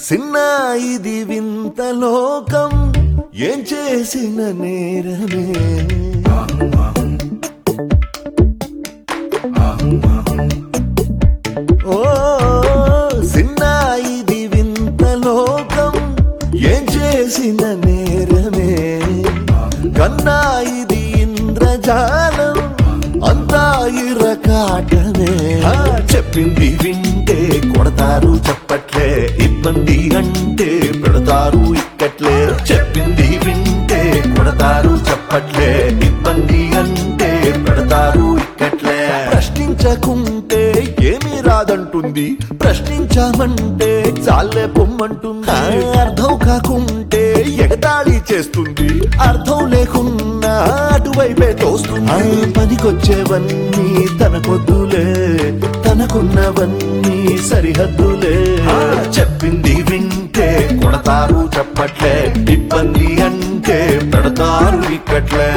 సిన్న ఇది వింత లోకం ఏం చేసిన నేరమే ఓ సిన్న ఇది వింత లోకం ఏం చేసిన నేరమే కన్నా ఇది ఇంద్రజాలం అంతా ఇరకాటమే ఆ, చెప్పింది వింటే కొడతారు చెప్పట్లే ఇబ్బంది అంటే పెడతారు ఇక్కట్లే చెప్పింది వింటే కొడతారు చెప్పట్లే ఇబ్బంది అంటే పెడతారు ఇక్కట్లే ప్రశ్నించకుంటే ఏమీ రాదంటుంది ప్రశ్నించామంటే చాలే పొమ్మంటుంది ఆ, అర్థం కాకుంటే ఎగతాళి చేస్తుంది అర్థం లేకున్నా అటువైపే తోస్తుంది ఆ, పనికొచ్చేవన్నీ తనకొద్దులే తనకున్నవన్నీ సరిహద్దులే ఆ, చెప్పింది వింటే కొడతారు చెప్పట్లే ఇబ్బంది అంటే పెడతారు ఇక్కట్లే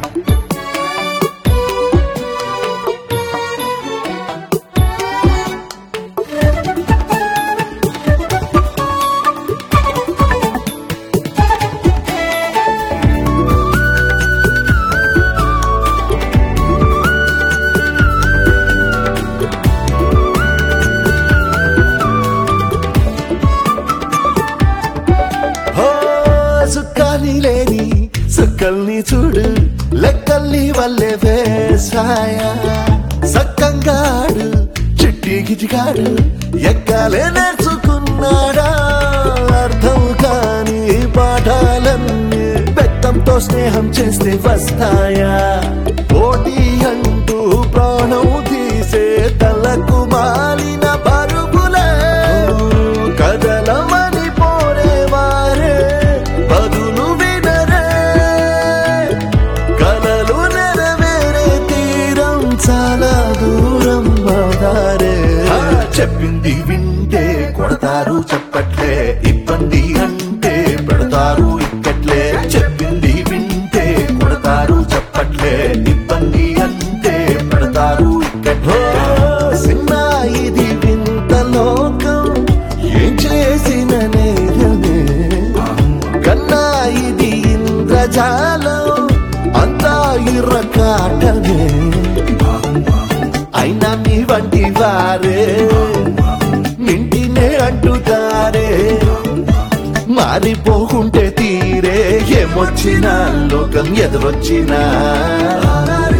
హో, సుక్కాని లేని సుక్కల్ని చూడు లెక్కల్ని వల్లే వేసాయ సక్కంగాడు చిట్టి గిజిగాడు ఎక్కాలే నేర్చుకున్నాడా అర్థం కాని పాఠాలన్నీ బెత్తంతో స్నేహం చేస్తే వస్తాయా పోటీ అంటూ ప్రాణం తీసే తలకు మాలిన పరుగులే కదలమని పోరేవారే బదులు వినరే కలలు నెరవేరే తీరం చాలా దూరం మాదారే ఆ, చెప్పింది వింటే కొడతారు చెప్పట్లే ఇబ్బంది అంటే పెడతారు ఇక్కట్లే చెప్పింది వింటే కొడతారు చెప్పట్లే ఇబ్బంది అంటే పెడతారు ఇక్కట్లే సిన్న ఇది వింత లోకం ఏం చేసిన నేరమే కన్నా ఇది ఇంద్రజాలం అంతా ఇర్రకాటమే అయినా మీ వంటి వారే నింటినే అంటుతారే మారిపోకుంటే తీరే ఏమొచ్చినా లోకం ఎదురొచ్చినా